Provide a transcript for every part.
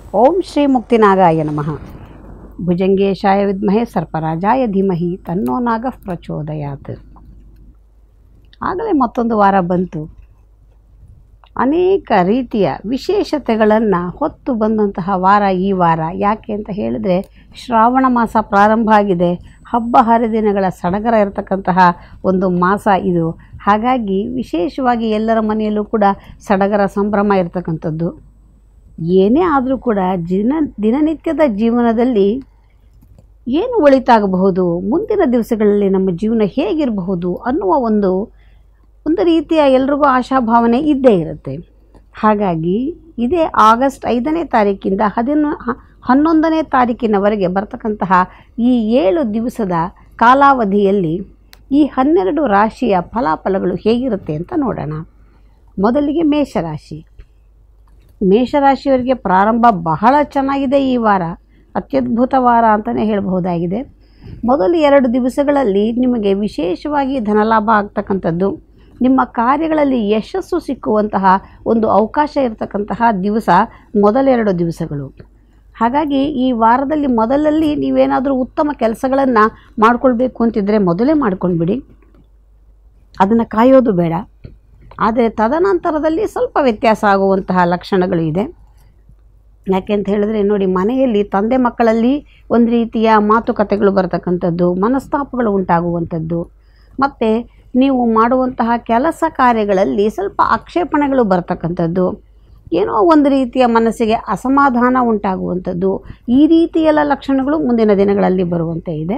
ಓಂ ಶ್ರೀ ಮುಕ್ತಿನಾಗಾಯ ನಮಃ ಭುಜಂಗೇಶಾಯ ವಿದ್ಮಹೆ ಸರ್ಪರಾಜಾಯ ಧೀಮಹಿ ತನ್ನೋ ನಾಗ ಪ್ರಚೋದಯಾತ್ ಆಗಲೇ ಮತ್ತೊಂದು ವಾರ ಬಂತು ಅನೇಕ ರೀತಿಯ ವಿಶೇಷತೆಗಳನ್ನು ಹೊತ್ತು ಬಂದಂತಹ ವಾರ ಈ ವಾರ ಯಾಕೆ ಅಂತ ಹೇಳಿದರೆ ಶ್ರಾವಣ ಮಾಸ ಪ್ರಾರಂಭ ಆಗಿದೆ ಹಬ್ಬ ಹರಿದಿನಗಳ ಸಡಗರ ಇರತಕ್ಕಂತಹ ಒಂದು ಮಾಸ ಇದು ಹಾಗಾಗಿ ವಿಶೇಷವಾಗಿ ಎಲ್ಲರ ಮನೆಯಲ್ಲೂ ಕೂಡ ಸಡಗರ ಸಂಭ್ರಮ ಇರತಕ್ಕಂಥದ್ದು ಏನೇ ಆದರೂ ಕೂಡ ದಿನ ದಿನನಿತ್ಯದ ಜೀವನದಲ್ಲಿ ಏನು ಒಳಿತಾಗಬಹುದು ಮುಂದಿನ ದಿವಸಗಳಲ್ಲಿ ನಮ್ಮ ಜೀವನ ಹೇಗಿರಬಹುದು ಅನ್ನುವ ಒಂದು ಒಂದು ರೀತಿಯ ಎಲ್ರಿಗೂ ಆಶಾಭಾವನೆ ಇದ್ದೇ ಇರುತ್ತೆ ಹಾಗಾಗಿ ಇದೇ ಆಗಸ್ಟ್ ಐದನೇ ತಾರೀಕಿಂದ ಹದಿನೊ ಹ- ಹನ್ನೊಂದನೇ ತಾರೀಕಿನವರೆಗೆ ಬರ್ತಕ್ಕಂತಹ ಈ ಏಳು ದಿವಸದ ಕಾಲಾವಧಿಯಲ್ಲಿ ಈ ಹನ್ನೆರಡು ರಾಶಿಯ ಫಲಾಫಲಗಳು ಹೇಗಿರುತ್ತೆ ಅಂತ ನೋಡೋಣ ಮೊದಲಿಗೆ ಮೇಷರಾಶಿ ಮೇಷರಾಶಿಯವರಿಗೆ ಪ್ರಾರಂಭ ಬಹಳ ಚೆನ್ನಾಗಿದೆ ಈ ವಾರ ಅತ್ಯದ್ಭುತ ವಾರ ಅಂತಲೇ ಹೇಳಬಹುದಾಗಿದೆ ಮೊದಲು ಎರಡು ದಿವಸಗಳಲ್ಲಿ ನಿಮಗೆ ವಿಶೇಷವಾಗಿ ಧನಲಾಭ ಆಗ್ತಕ್ಕಂಥದ್ದು ನಿಮ್ಮ ಕಾರ್ಯಗಳಲ್ಲಿ ಯಶಸ್ಸು ಸಿಕ್ಕುವಂತಹ ಒಂದು ಅವಕಾಶ ಇರತಕ್ಕಂತಹ ದಿವಸ ಮೊದಲೆರಡು ದಿವಸಗಳು ಹಾಗಾಗಿ ಈ ವಾರದಲ್ಲಿ ಮೊದಲಲ್ಲಿ ನೀವೇನಾದರೂ ಉತ್ತಮ ಕೆಲಸಗಳನ್ನು ಮಾಡಿಕೊಳ್ಬೇಕು ಅಂತಿದ್ದರೆ ಮೊದಲೇ ಮಾಡ್ಕೊಂಡ್ಬಿಡಿ ಅದನ್ನು ಕಾಯೋದು ಬೇಡ ಆದರೆ ತದನಂತರದಲ್ಲಿ ಸ್ವಲ್ಪ ವ್ಯತ್ಯಾಸ ಆಗುವಂತಹ ಲಕ್ಷಣಗಳು ಇದೆ ಯಾಕೆ ಅಂತ ಹೇಳಿದ್ರೆ ನೋಡಿ ಮನೆಯಲ್ಲಿ ತಂದೆ ಮಕ್ಕಳಲ್ಲಿ ಒಂದು ರೀತಿಯ ಮಾತುಕತೆಗಳು ಬರತಕ್ಕಂಥದ್ದು ಮನಸ್ತಾಪಗಳು ಉಂಟಾಗುವಂಥದ್ದು ಮತ್ತು ನೀವು ಮಾಡುವಂತಹ ಕೆಲಸ ಕಾರ್ಯಗಳಲ್ಲಿ ಸ್ವಲ್ಪ ಆಕ್ಷೇಪಣೆಗಳು ಬರ್ತಕ್ಕಂಥದ್ದು ಏನೋ ಒಂದು ರೀತಿಯ ಮನಸ್ಸಿಗೆ ಅಸಮಾಧಾನ ಉಂಟಾಗುವಂಥದ್ದು ಈ ರೀತಿಯೆಲ್ಲ ಲಕ್ಷಣಗಳು ಮುಂದಿನ ದಿನಗಳಲ್ಲಿ ಬರುವಂತೆ ಇದೆ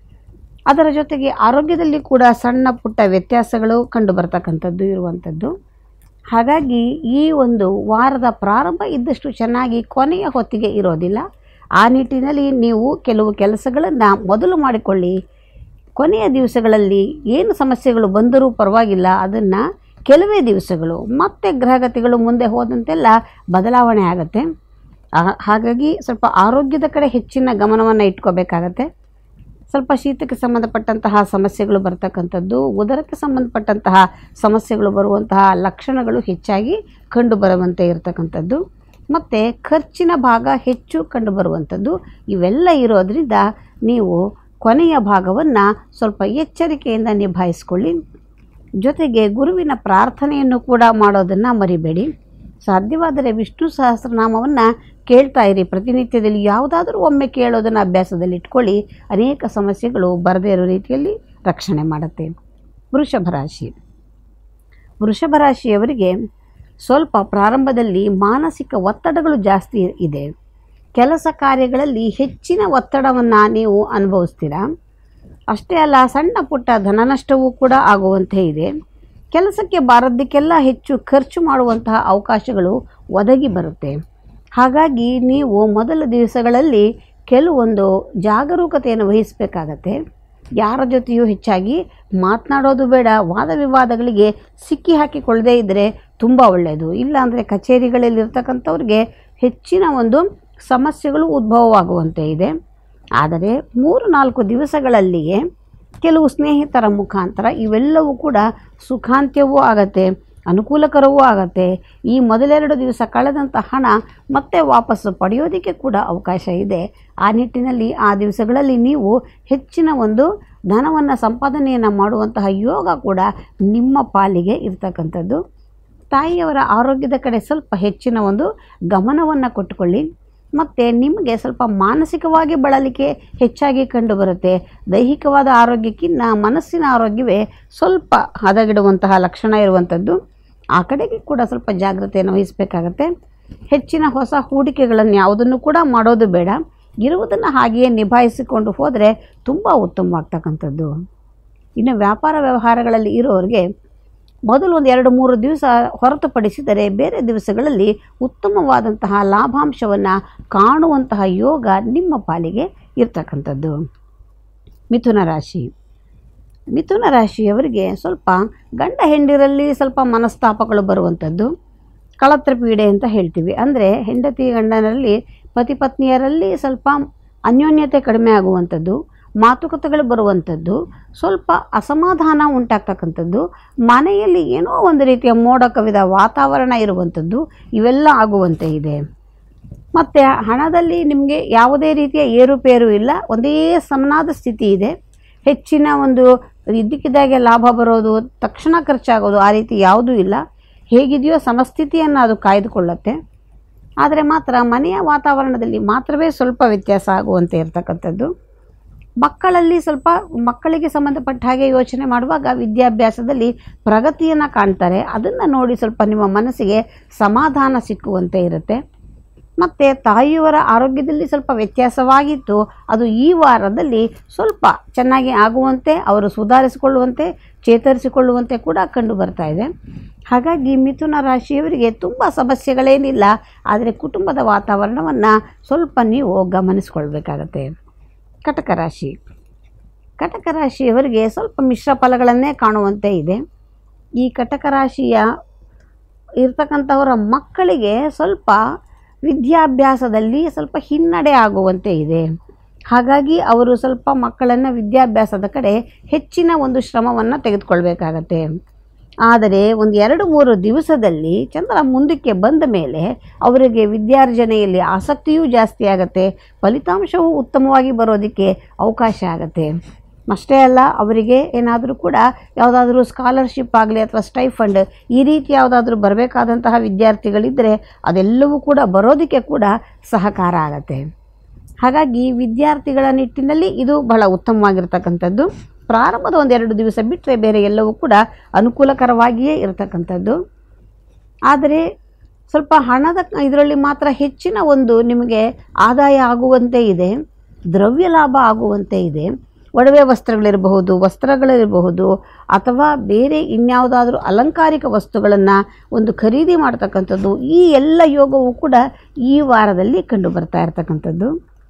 ಅದರ ಜೊತೆಗೆ ಆರೋಗ್ಯದಲ್ಲಿ ಕೂಡ ಸಣ್ಣ ಪುಟ್ಟ ವ್ಯತ್ಯಾಸಗಳು ಕಂಡು ಬರ್ತಕ್ಕಂಥದ್ದು ಇರುವಂಥದ್ದು ಹಾಗಾಗಿ ಈ ಒಂದು ವಾರದ ಪ್ರಾರಂಭ ಇದ್ದಷ್ಟು ಚೆನ್ನಾಗಿ ಕೊನೆಯ ಹೊತ್ತಿಗೆ ಇರೋದಿಲ್ಲ ಆ ನಿಟ್ಟಿನಲ್ಲಿ ನೀವು ಕೆಲವು ಕೆಲಸಗಳನ್ನು ಮೊದಲು ಮಾಡಿಕೊಳ್ಳಿ ಕೊನೆಯ ದಿವಸಗಳಲ್ಲಿ ಏನು ಸಮಸ್ಯೆಗಳು ಬಂದರೂ ಪರವಾಗಿಲ್ಲ ಅದನ್ನು ಕೆಲವೇ ದಿವಸಗಳು ಮತ್ತೆ ಗ್ರಹಗತಿಗಳು ಮುಂದೆ ಹೋದಂತೆಲ್ಲ ಬದಲಾವಣೆ ಆಗುತ್ತೆ ಆ- ಹಾಗಾಗಿ ಸ್ವಲ್ಪ ಆರೋಗ್ಯದ ಕಡೆ ಹೆಚ್ಚಿನ ಗಮನವನ್ನು ಇಟ್ಕೋಬೇಕಾಗತ್ತೆ ಸ್ವಲ್ಪ ಶೀತಕ್ಕೆ ಸಂಬಂಧಪಟ್ಟಂತಹ ಸಮಸ್ಯೆಗಳು ಬರ್ತಕ್ಕಂಥದ್ದು ಉದರಕ್ಕೆ ಸಂಬಂಧಪಟ್ಟಂತಹ ಸಮಸ್ಯೆಗಳು ಬರುವಂತಹ ಲಕ್ಷಣಗಳು ಹೆಚ್ಚಾಗಿ ಕಂಡು ಬರುವಂತೆ ಇರತಕ್ಕಂಥದ್ದು ಮತ್ತು ಖರ್ಚಿನ ಭಾಗ ಹೆಚ್ಚು ಕಂಡು ಬರುವಂಥದ್ದು ಇವೆಲ್ಲ ಇರೋದ್ರಿಂದ ನೀವು ಕೊನೆಯ ಭಾಗವನ್ನು ಸ್ವಲ್ಪ ಎಚ್ಚರಿಕೆಯಿಂದ ನಿಭಾಯಿಸ್ಕೊಳ್ಳಿ ಜೊತೆಗೆ ಗುರುವಿನ ಪ್ರಾರ್ಥನೆಯನ್ನು ಕೂಡ ಮಾಡೋದನ್ನು ಮರಿಬೇಡಿ ಸಾಧ್ಯವಾದರೆ ವಿಷ್ಣು ಸಹಸ್ರನಾಮವನ್ನು ಕೇಳ್ತಾ ಇರಿ ಪ್ರತಿನಿತ್ಯದಲ್ಲಿ ಯಾವುದಾದ್ರೂ ಒಮ್ಮೆ ಕೇಳೋದನ್ನು ಅಭ್ಯಾಸದಲ್ಲಿ ಇಟ್ಕೊಳ್ಳಿ ಅನೇಕ ಸಮಸ್ಯೆಗಳು ಬರದೇ ಇರೋ ರೀತಿಯಲ್ಲಿ ರಕ್ಷಣೆ ಮಾಡುತ್ತೆ ವೃಷಭ ರಾಶಿ ವೃಷಭ ರಾಶಿಯವರಿಗೆ ಸ್ವಲ್ಪ ಪ್ರಾರಂಭದಲ್ಲಿ ಮಾನಸಿಕ ಒತ್ತಡಗಳು ಜಾಸ್ತಿ ಇದೆ ಕೆಲಸ ಕಾರ್ಯಗಳಲ್ಲಿ ಹೆಚ್ಚಿನ ಒತ್ತಡವನ್ನು ನೀವು ಅನುಭವಿಸ್ತೀರಾ ಅಷ್ಟೇ ಅಲ್ಲ ಸಣ್ಣ ಪುಟ್ಟ ಧನನಷ್ಟವೂ ಕೂಡ ಆಗುವಂತೆ ಇದೆ ಕೆಲಸಕ್ಕೆ ಬಾರದ್ದಕ್ಕೆಲ್ಲ ಹೆಚ್ಚು ಖರ್ಚು ಮಾಡುವಂತಹ ಅವಕಾಶಗಳು ಒದಗಿ ಬರುತ್ತೆ ಹಾಗಾಗಿ ನೀವು ಮೊದಲ ದಿವಸಗಳಲ್ಲಿ ಕೆಲವೊಂದು ಜಾಗರೂಕತೆಯನ್ನು ವಹಿಸಬೇಕಾಗತ್ತೆ ಯಾರ ಜೊತೆಯೂ ಹೆಚ್ಚಾಗಿ ಮಾತನಾಡೋದು ಬೇಡ ವಾದ ವಿವಾದಗಳಿಗೆ ಸಿಕ್ಕಿ ಹಾಕಿಕೊಳ್ಳದೇ ಇದ್ದರೆ ತುಂಬ ಒಳ್ಳೆಯದು ಇಲ್ಲಾಂದರೆ ಕಚೇರಿಗಳಲ್ಲಿರ್ತಕ್ಕಂಥವ್ರಿಗೆ ಹೆಚ್ಚಿನ ಒಂದು ಸಮಸ್ಯೆಗಳು ಉದ್ಭವವಾಗುವಂತೆ ಇದೆ ಆದರೆ ಮೂರು ನಾಲ್ಕು ದಿವಸಗಳಲ್ಲಿಯೇ ಕೆಲವು ಸ್ನೇಹಿತರ ಮುಖಾಂತರ ಇವೆಲ್ಲವೂ ಕೂಡ ಸುಖಾಂತ್ಯವೂ ಆಗತ್ತೆ ಅನುಕೂಲಕರವೂ ಆಗತ್ತೆ ಈ ಮೊದಲೆರಡು ದಿವಸ ಕಳೆದಂಥ ಹಣ ಮತ್ತೆ ವಾಪಸ್ಸು ಪಡೆಯೋದಕ್ಕೆ ಕೂಡ ಅವಕಾಶ ಇದೆ ಆ ನಿಟ್ಟಿನಲ್ಲಿ ಆ ದಿವಸಗಳಲ್ಲಿ ನೀವು ಹೆಚ್ಚಿನ ಒಂದು ಧನವನ್ನು ಸಂಪಾದನೆಯನ್ನು ಮಾಡುವಂತಹ ಯೋಗ ಕೂಡ ನಿಮ್ಮ ಪಾಲಿಗೆ ಇರ್ತಕ್ಕಂಥದ್ದು ತಾಯಿಯವರ ಆರೋಗ್ಯದ ಕಡೆ ಸ್ವಲ್ಪ ಹೆಚ್ಚಿನ ಒಂದು ಗಮನವನ್ನು ಕೊಟ್ಟುಕೊಳ್ಳಿ ಮತ್ತು ನಿಮಗೆ ಸ್ವಲ್ಪ ಮಾನಸಿಕವಾಗಿ ಬಳಲಿಕೆ ಹೆಚ್ಚಾಗಿ ಕಂಡುಬರುತ್ತೆ ದೈಹಿಕವಾದ ಆರೋಗ್ಯಕ್ಕಿಂತ ಮನಸ್ಸಿನ ಆರೋಗ್ಯವೇ ಸ್ವಲ್ಪ ಹದಗೆಡುವಂತಹ ಲಕ್ಷಣ ಇರುವಂಥದ್ದು ಆ ಕಡೆಗೆ ಕೂಡ ಸ್ವಲ್ಪ ಜಾಗ್ರತೆಯನ್ನು ವಹಿಸಬೇಕಾಗತ್ತೆ ಹೆಚ್ಚಿನ ಹೊಸ ಹೂಡಿಕೆಗಳನ್ನು ಯಾವುದನ್ನು ಕೂಡ ಮಾಡೋದು ಬೇಡ ಇರುವುದನ್ನು ಹಾಗೆಯೇ ನಿಭಾಯಿಸಿಕೊಂಡು ಹೋದರೆ ತುಂಬ ಉತ್ತಮವಾಗ್ತಕ್ಕಂಥದ್ದು ಇನ್ನು ವ್ಯಾಪಾರ ವ್ಯವಹಾರಗಳಲ್ಲಿ ಇರೋರಿಗೆ ಮೊದಲು ಒಂದು ಎರಡು ಮೂರು ದಿವಸ ಹೊರತುಪಡಿಸಿದರೆ ಬೇರೆ ದಿವಸಗಳಲ್ಲಿ ಉತ್ತಮವಾದಂತಹ ಲಾಭಾಂಶವನ್ನು ಕಾಣುವಂತಹ ಯೋಗ ನಿಮ್ಮ ಪಾಲಿಗೆ ಇರ್ತಕ್ಕಂಥದ್ದು ಮಿಥುನ ರಾಶಿ ಮಿಥುನ ರಾಶಿಯವರಿಗೆ ಸ್ವಲ್ಪ ಗಂಡ ಹೆಂಡಿರಲ್ಲಿ ಸ್ವಲ್ಪ ಮನಸ್ತಾಪಗಳು ಬರುವಂಥದ್ದು ಕಳತ್ರ ಪೀಡೆ ಅಂತ ಹೇಳ್ತೀವಿ ಅಂದರೆ ಹೆಂಡತಿ ಗಂಡನಲ್ಲಿ ಪತಿ ಪತ್ನಿಯರಲ್ಲಿ ಸ್ವಲ್ಪ ಅನ್ಯೋನ್ಯತೆ ಕಡಿಮೆ ಆಗುವಂಥದ್ದು ಮಾತುಕತೆಗಳು ಬರುವಂಥದ್ದು ಸ್ವಲ್ಪ ಅಸಮಾಧಾನ ಉಂಟಾಗ್ತಕ್ಕಂಥದ್ದು ಮನೆಯಲ್ಲಿ ಏನೋ ಒಂದು ರೀತಿಯ ಮೋಡ ಕವಿದ ವಾತಾವರಣ ಇರುವಂಥದ್ದು ಇವೆಲ್ಲ ಆಗುವಂತೆ ಇದೆ ಮತ್ತು ಹಣದಲ್ಲಿ ನಿಮಗೆ ಯಾವುದೇ ರೀತಿಯ ಏರುಪೇರು ಇಲ್ಲ ಒಂದೇ ಸಮನಾದ ಸ್ಥಿತಿ ಇದೆ ಹೆಚ್ಚಿನ ಒಂದು ಇದ್ದಕ್ಕಿದ್ದಾಗೆ ಲಾಭ ಬರೋದು ತಕ್ಷಣ ಖರ್ಚಾಗೋದು ಆ ರೀತಿ ಯಾವುದೂ ಇಲ್ಲ ಹೇಗಿದೆಯೋ ಸಮಸ್ಥಿತಿಯನ್ನು ಅದು ಕಾಯ್ದುಕೊಳ್ಳುತ್ತೆ ಆದರೆ ಮಾತ್ರ ಮನೆಯ ವಾತಾವರಣದಲ್ಲಿ ಮಾತ್ರವೇ ಸ್ವಲ್ಪ ವ್ಯತ್ಯಾಸ ಆಗುವಂತೆ ಇರತಕ್ಕಂಥದ್ದು ಮಕ್ಕಳಲ್ಲಿ ಸ್ವಲ್ಪ ಮಕ್ಕಳಿಗೆ ಸಂಬಂಧಪಟ್ಟ ಹಾಗೆ ಯೋಚನೆ ಮಾಡುವಾಗ ವಿದ್ಯಾಭ್ಯಾಸದಲ್ಲಿ ಪ್ರಗತಿಯನ್ನು ಕಾಣ್ತಾರೆ ಅದನ್ನು ನೋಡಿ ಸ್ವಲ್ಪ ನಿಮ್ಮ ಮನಸ್ಸಿಗೆ ಸಮಾಧಾನ ಸಿಕ್ಕುವಂತೆ ಇರುತ್ತೆ ಮತ್ತು ತಾಯಿಯವರ ಆರೋಗ್ಯದಲ್ಲಿ ಸ್ವಲ್ಪ ವ್ಯತ್ಯಾಸವಾಗಿತ್ತು ಅದು ಈ ವಾರದಲ್ಲಿ ಸ್ವಲ್ಪ ಚೆನ್ನಾಗಿ ಆಗುವಂತೆ ಅವರು ಸುಧಾರಿಸಿಕೊಳ್ಳುವಂತೆ ಚೇತರಿಸಿಕೊಳ್ಳುವಂತೆ ಕೂಡ ಕಂಡು ಬರ್ತಾ ಇದೆ ಹಾಗಾಗಿ ಮಿಥುನ ರಾಶಿಯವರಿಗೆ ತುಂಬ ಸಮಸ್ಯೆಗಳೇನಿಲ್ಲ ಆದರೆ ಕುಟುಂಬದ ವಾತಾವರಣವನ್ನು ಸ್ವಲ್ಪ ನೀವು ಗಮನಿಸ್ಕೊಳ್ಬೇಕಾಗತ್ತೆ ಕಟಕ ರಾಶಿ ಕಟಕ ರಾಶಿಯವರಿಗೆ ಸ್ವಲ್ಪ ಮಿಶ್ರ ಫಲಗಳನ್ನೇ ಕಾಣುವಂತೆ ಇದೆ ಈ ಕಟಕ ರಾಶಿಯ ಇರ್ತಕ್ಕಂಥವರ ಮಕ್ಕಳಿಗೆ ಸ್ವಲ್ಪ ವಿದ್ಯಾಭ್ಯಾಸದಲ್ಲಿ ಸ್ವಲ್ಪ ಹಿನ್ನಡೆ ಆಗುವಂತೆ ಇದೆ ಹಾಗಾಗಿ ಅವರು ಸ್ವಲ್ಪ ಮಕ್ಕಳನ್ನು ವಿದ್ಯಾಭ್ಯಾಸದ ಕಡೆ ಹೆಚ್ಚಿನ ಒಂದು ಶ್ರಮವನ್ನು ತೆಗೆದುಕೊಳ್ಬೇಕಾಗತ್ತೆ ಆದರೆ ಒಂದು ಎರಡು ಮೂರು ದಿವಸದಲ್ಲಿ ಚಂದ್ರ ಮುಂದಕ್ಕೆ ಬಂದ ಮೇಲೆ ಅವರಿಗೆ ವಿದ್ಯಾರ್ಜನೆಯಲ್ಲಿ ಆಸಕ್ತಿಯೂ ಜಾಸ್ತಿ ಆಗುತ್ತೆ ಫಲಿತಾಂಶವೂ ಉತ್ತಮವಾಗಿ ಬರೋದಕ್ಕೆ ಅವಕಾಶ ಆಗುತ್ತೆ ಅಷ್ಟೇ ಅಲ್ಲ ಅವರಿಗೆ ಏನಾದರೂ ಕೂಡ ಯಾವುದಾದ್ರೂ ಸ್ಕಾಲರ್ಶಿಪ್ ಆಗಲಿ ಅಥವಾ ಸ್ಟೈಫಂಡ್ ಈ ರೀತಿ ಯಾವುದಾದ್ರೂ ಬರಬೇಕಾದಂತಹ ವಿದ್ಯಾರ್ಥಿಗಳಿದ್ದರೆ ಅದೆಲ್ಲವೂ ಕೂಡ ಬರೋದಕ್ಕೆ ಕೂಡ ಸಹಕಾರ ಆಗತ್ತೆ ಹಾಗಾಗಿ ವಿದ್ಯಾರ್ಥಿಗಳ ನಿಟ್ಟಿನಲ್ಲಿ ಇದು ಬಹಳ ಉತ್ತಮವಾಗಿರ್ತಕ್ಕಂಥದ್ದು ಪ್ರಾರಂಭದ ಒಂದೆರಡು ದಿವಸ ಬಿಟ್ಟರೆ ಬೇರೆ ಎಲ್ಲವೂ ಕೂಡ ಅನುಕೂಲಕರವಾಗಿಯೇ ಇರತಕ್ಕಂಥದ್ದು ಆದರೆ ಸ್ವಲ್ಪ ಹಣದ ಇದರಲ್ಲಿ ಮಾತ್ರ ಹೆಚ್ಚಿನ ಒಂದು ನಿಮಗೆ ಆದಾಯ ಆಗುವಂತೆ ಇದೆ ದ್ರವ್ಯ ಲಾಭ ಆಗುವಂತೆ ಇದೆ ಒಡವೆ ವಸ್ತ್ರಗಳಿರಬಹುದು ವಸ್ತ್ರಗಳಿರಬಹುದು ಅಥವಾ ಬೇರೆ ಇನ್ಯಾವುದಾದ್ರೂ ಅಲಂಕಾರಿಕ ವಸ್ತುಗಳನ್ನು ಒಂದು ಖರೀದಿ ಮಾಡ್ತಕ್ಕಂಥದ್ದು ಈ ಎಲ್ಲ ಯೋಗವೂ ಕೂಡ ಈ ವಾರದಲ್ಲಿ ಕಂಡು ಬರ್ತಾ ಇರತಕ್ಕಂಥದ್ದು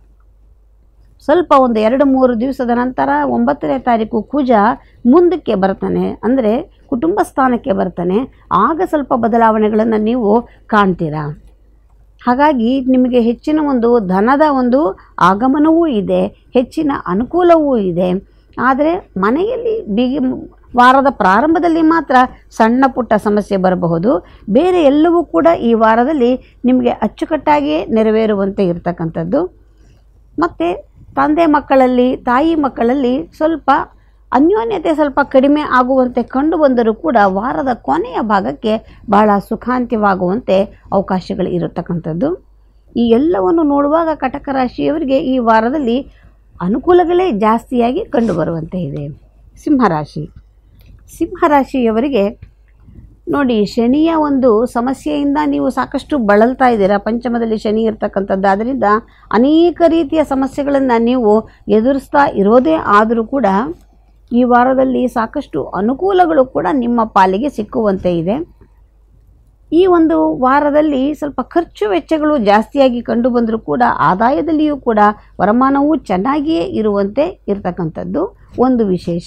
ಸ್ವಲ್ಪ ಒಂದು ಎರಡು ಮೂರು ದಿವಸದ ನಂತರ ಒಂಬತ್ತನೇ ತಾರೀಕು ಕುಜ ಮುಂದಕ್ಕೆ ಬರ್ತಾನೆ ಅಂದರೆ ಕುಟುಂಬ ಸ್ಥಾನಕ್ಕೆ ಬರ್ತಾನೆ ಆಗ ಸ್ವಲ್ಪ ಬದಲಾವಣೆಗಳನ್ನು ನೀವು ಕಾಣ್ತೀರಾ ಹಾಗಾಗಿ ನಿಮಗೆ ಹೆಚ್ಚಿನ ಒಂದು ಧನದ ಒಂದು ಆಗಮನವೂ ಇದೆ ಹೆಚ್ಚಿನ ಅನುಕೂಲವೂ ಇದೆ ಆದರೆ ಮನೆಯಲ್ಲಿ ಬಿಗಿ ವಾರದ ಪ್ರಾರಂಭದಲ್ಲಿ ಮಾತ್ರ ಸಣ್ಣ ಪುಟ್ಟ ಸಮಸ್ಯೆ ಬರಬಹುದು ಬೇರೆ ಎಲ್ಲವೂ ಕೂಡ ಈ ವಾರದಲ್ಲಿ ನಿಮಗೆ ಅಚ್ಚುಕಟ್ಟಾಗಿ ನೆರವೇರುವಂತೆ ಇರತಕ್ಕಂಥದ್ದು ಮತ್ತು ತಂದೆ ಮಕ್ಕಳಲ್ಲಿ ತಾಯಿ ಮಕ್ಕಳಲ್ಲಿ ಸ್ವಲ್ಪ ಅನ್ಯೋನ್ಯತೆ ಸ್ವಲ್ಪ ಕಡಿಮೆ ಆಗುವಂತೆ ಕಂಡು ಬಂದರೂ ಕೂಡ ವಾರದ ಕೊನೆಯ ಭಾಗಕ್ಕೆ ಬಹಳ ಸುಖಾಂತ್ಯವಾಗುವಂತೆ ಅವಕಾಶಗಳು ಇರತಕ್ಕಂಥದ್ದು ಈ ಎಲ್ಲವನ್ನು ನೋಡುವಾಗ ಕಟಕ ರಾಶಿಯವರಿಗೆ ಈ ವಾರದಲ್ಲಿ ಅನುಕೂಲಗಳೇ ಜಾಸ್ತಿಯಾಗಿ ಕಂಡುಬರುವಂತೆ ಇದೆ ಸಿಂಹರಾಶಿ ಸಿಂಹರಾಶಿಯವರಿಗೆ ನೋಡಿ ಶನಿಯ ಒಂದು ಸಮಸ್ಯೆಯಿಂದ ನೀವು ಸಾಕಷ್ಟು ಬಳಲ್ತಾ ಇದ್ದೀರಾ ಪಂಚಮದಲ್ಲಿ ಶನಿ ಇರ್ತಕ್ಕಂಥದ್ದು ಆದ್ದರಿಂದ ಅನೇಕ ರೀತಿಯ ಸಮಸ್ಯೆಗಳನ್ನು ನೀವು ಎದುರಿಸ್ತಾ ಇರೋದೇ ಆದರೂ ಕೂಡ ಈ ವಾರದಲ್ಲಿ ಸಾಕಷ್ಟು ಅನುಕೂಲಗಳು ಕೂಡ ನಿಮ್ಮ ಪಾಲಿಗೆ ಸಿಕ್ಕುವಂತೆ ಇದೆ ಈ ಒಂದು ವಾರದಲ್ಲಿ ಸ್ವಲ್ಪ ಖರ್ಚು ವೆಚ್ಚಗಳು ಜಾಸ್ತಿಯಾಗಿ ಕಂಡು ಬಂದರೂ ಕೂಡ ಆದಾಯದಲ್ಲಿಯೂ ಕೂಡ ವರಮಾನವೂ ಚೆನ್ನಾಗಿಯೇ ಇರುವಂತೆ ಇರತಕ್ಕಂಥದ್ದು ಒಂದು ವಿಶೇಷ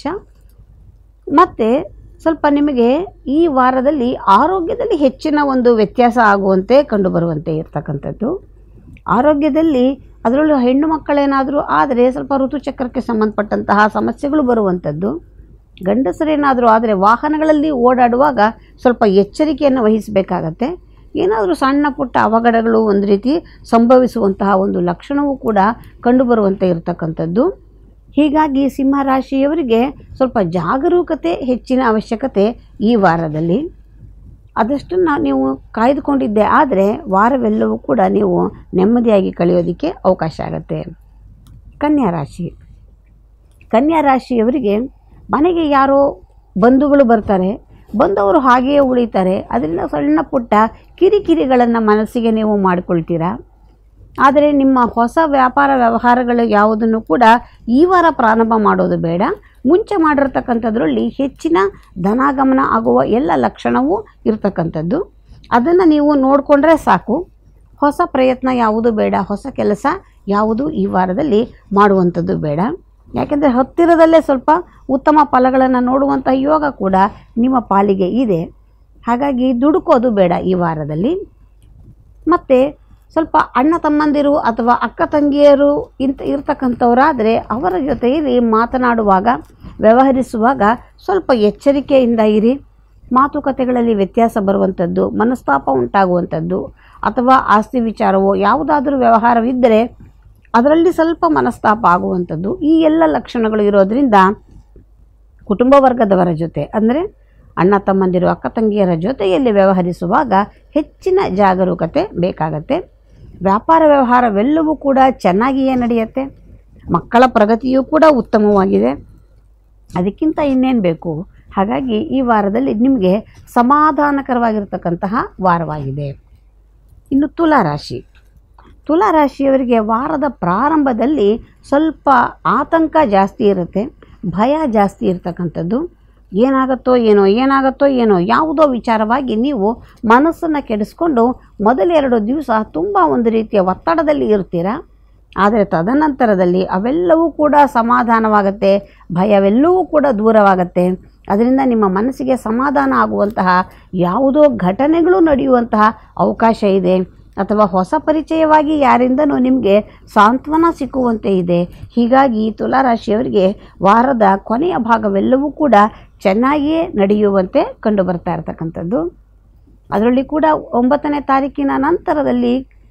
ಮತ್ತು ಸ್ವಲ್ಪ ನಿಮಗೆ ಈ ವಾರದಲ್ಲಿ ಆರೋಗ್ಯದಲ್ಲಿ ಹೆಚ್ಚಿನ ಒಂದು ವ್ಯತ್ಯಾಸ ಆಗುವಂತೆ ಕಂಡುಬರುವಂತೆ ಇರ್ತಕ್ಕಂಥದ್ದು ಆರೋಗ್ಯದಲ್ಲಿ ಅದರಲ್ಲೂ ಹೆಣ್ಣು ಮಕ್ಕಳೇನಾದರೂ ಆದರೆ ಸ್ವಲ್ಪ ಋತುಚಕ್ರಕ್ಕೆ ಸಂಬಂಧಪಟ್ಟಂತಹ ಸಮಸ್ಯೆಗಳು ಬರುವಂಥದ್ದು ಗಂಡಸರೇನಾದರೂ ಆದರೆ ವಾಹನಗಳಲ್ಲಿ ಓಡಾಡುವಾಗ ಸ್ವಲ್ಪ ಎಚ್ಚರಿಕೆಯನ್ನು ವಹಿಸಬೇಕಾಗತ್ತೆ ಏನಾದರೂ ಸಣ್ಣ ಪುಟ್ಟ ಅವಘಡಗಳು ಒಂದು ರೀತಿ ಸಂಭವಿಸುವಂತಹ ಒಂದು ಲಕ್ಷಣವೂ ಕೂಡ ಕಂಡುಬರುವಂತೆ ಇರತಕ್ಕಂಥದ್ದು ಹೀಗಾಗಿ ಸಿಂಹರಾಶಿಯವರಿಗೆ ಸ್ವಲ್ಪ ಜಾಗರೂಕತೆ ಹೆಚ್ಚಿನ ಅವಶ್ಯಕತೆ ಈ ವಾರದಲ್ಲಿ ಅದಷ್ಟನ್ನು ನೀವು ಕಾಯ್ದುಕೊಂಡಿದ್ದೆ ಆದರೆ ವಾರವೆಲ್ಲವೂ ಕೂಡ ನೀವು ನೆಮ್ಮದಿಯಾಗಿ ಕಳೆಯೋದಕ್ಕೆ ಅವಕಾಶ ಆಗುತ್ತೆ ಕನ್ಯಾ ರಾಶಿ ಕನ್ಯಾ ರಾಶಿಯವರಿಗೆ ಮನೆಗೆ ಯಾರೋ ಬಂಧುಗಳು ಬರ್ತಾರೆ ಬಂದವರು ಹಾಗೆಯೇ ಉಳಿತಾರೆ ಅದರಿಂದ ಸಣ್ಣ ಪುಟ್ಟ ಕಿರಿಕಿರಿಗಳನ್ನು ಮನಸ್ಸಿಗೆ ನೀವು ಮಾಡಿಕೊಳ್ತೀರಾ ಆದರೆ ನಿಮ್ಮ ಹೊಸ ವ್ಯಾಪಾರ ವ್ಯವಹಾರಗಳು ಯಾವುದನ್ನು ಕೂಡ ಈ ವಾರ ಪ್ರಾರಂಭ ಮಾಡೋದು ಬೇಡ ಮುಂಚೆ ಮಾಡಿರ್ತಕ್ಕಂಥದ್ರಲ್ಲಿ ಹೆಚ್ಚಿನ ಧನಾಗಮನ ಆಗುವ ಎಲ್ಲ ಲಕ್ಷಣವೂ ಇರತಕ್ಕಂಥದ್ದು ಅದನ್ನು ನೀವು ನೋಡಿಕೊಂಡ್ರೆ ಸಾಕು ಹೊಸ ಪ್ರಯತ್ನ ಯಾವುದು ಬೇಡ ಹೊಸ ಕೆಲಸ ಯಾವುದು ಈ ವಾರದಲ್ಲಿ ಮಾಡುವಂಥದ್ದು ಬೇಡ ಯಾಕೆಂದರೆ ಹತ್ತಿರದಲ್ಲೇ ಸ್ವಲ್ಪ ಉತ್ತಮ ಫಲಗಳನ್ನು ನೋಡುವಂಥ ಯೋಗ ಕೂಡ ನಿಮ್ಮ ಪಾಲಿಗೆ ಇದೆ ಹಾಗಾಗಿ ದುಡುಕೋದು ಬೇಡ ಈ ವಾರದಲ್ಲಿ ಮತ್ತು ಸ್ವಲ್ಪ ಅಣ್ಣ ತಮ್ಮಂದಿರು ಅಥವಾ ಅಕ್ಕ ತಂಗಿಯರು ಇಂಥ ಇರ್ತಕ್ಕಂಥವರಾದರೆ ಅವರ ಜೊತೆಯಲ್ಲಿ ಮಾತನಾಡುವಾಗ ವ್ಯವಹರಿಸುವಾಗ ಸ್ವಲ್ಪ ಎಚ್ಚರಿಕೆಯಿಂದ ಇರಿ ಮಾತುಕತೆಗಳಲ್ಲಿ ವ್ಯತ್ಯಾಸ ಬರುವಂಥದ್ದು ಮನಸ್ತಾಪ ಉಂಟಾಗುವಂಥದ್ದು ಅಥವಾ ಆಸ್ತಿ ವಿಚಾರವೋ ಯಾವುದಾದ್ರೂ ವ್ಯವಹಾರವಿದ್ದರೆ ಅದರಲ್ಲಿ ಸ್ವಲ್ಪ ಮನಸ್ತಾಪ ಆಗುವಂಥದ್ದು ಈ ಎಲ್ಲ ಲಕ್ಷಣಗಳು ಇರೋದರಿಂದ ಕುಟುಂಬ ವರ್ಗದವರ ಜೊತೆ ಅಂದರೆ ಅಣ್ಣ ತಮ್ಮಂದಿರು ಅಕ್ಕ ತಂಗಿಯರ ಜೊತೆಯಲ್ಲಿ ವ್ಯವಹರಿಸುವಾಗ ಹೆಚ್ಚಿನ ಜಾಗರೂಕತೆ ಬೇಕಾಗತ್ತೆ ವ್ಯಾಪಾರ ವ್ಯವಹಾರವೆಲ್ಲವೂ ಕೂಡ ಚೆನ್ನಾಗಿಯೇ ನಡೆಯುತ್ತೆ ಮಕ್ಕಳ ಪ್ರಗತಿಯೂ ಕೂಡ ಉತ್ತಮವಾಗಿದೆ ಅದಕ್ಕಿಂತ ಇನ್ನೇನು ಬೇಕು ಹಾಗಾಗಿ ಈ ವಾರದಲ್ಲಿ ನಿಮಗೆ ಸಮಾಧಾನಕರವಾಗಿರ್ತಕ್ಕಂತಹ ವಾರವಾಗಿದೆ ಇನ್ನು ತುಲಾ ರಾಶಿ ತುಲಾ ರಾಶಿಯವರಿಗೆ ವಾರದ ಪ್ರಾರಂಭದಲ್ಲಿ ಸ್ವಲ್ಪ ಆತಂಕ ಜಾಸ್ತಿ ಇರುತ್ತೆ ಭಯ ಜಾಸ್ತಿ ಇರ್ತಕ್ಕಂಥದ್ದು ಏನಾಗುತ್ತೋ ಏನೋ ಏನಾಗುತ್ತೋ ಏನೋ ಯಾವುದೋ ವಿಚಾರವಾಗಿ ನೀವು ಮನಸ್ಸನ್ನು ಕೆಡಿಸ್ಕೊಂಡು ಮೊದಲೆರಡು ದಿವಸ ತುಂಬ ಒಂದು ರೀತಿಯ ಒತ್ತಡದಲ್ಲಿ ಇರ್ತೀರ ಆದರೆ ತದನಂತರದಲ್ಲಿ ಅವೆಲ್ಲವೂ ಕೂಡ ಸಮಾಧಾನವಾಗುತ್ತೆ ಭಯವೆಲ್ಲವೂ ಕೂಡ ದೂರವಾಗುತ್ತೆ ಅದರಿಂದ ನಿಮ್ಮ ಮನಸ್ಸಿಗೆ ಸಮಾಧಾನ ಆಗುವಂತಹ ಯಾವುದೋ ಘಟನೆಗಳು ನಡೆಯುವಂತಹ ಅವಕಾಶ ಇದೆ ಅಥವಾ ಹೊಸ ಪರಿಚಯವಾಗಿ ಯಾರಿಂದನೂ ನಿಮಗೆ ಸಾಂತ್ವನ ಸಿಕ್ಕುವಂತೆ ಇದೆ ಹೀಗಾಗಿ ತುಲಾರಾಶಿಯವರಿಗೆ ವಾರದ ಕೊನೆಯ ಭಾಗವೆಲ್ಲವೂ ಕೂಡ ಚೆನ್ನಾಗಿಯೇ ನಡೆಯುವಂತೆ ಕಂಡು ಬರ್ತಾ ಇರತಕ್ಕಂಥದ್ದು ಅದರಲ್ಲಿ ಕೂಡ ಒಂಬತ್ತನೇ ತಾರೀಕಿನ ನಂತರದಲ್ಲಿ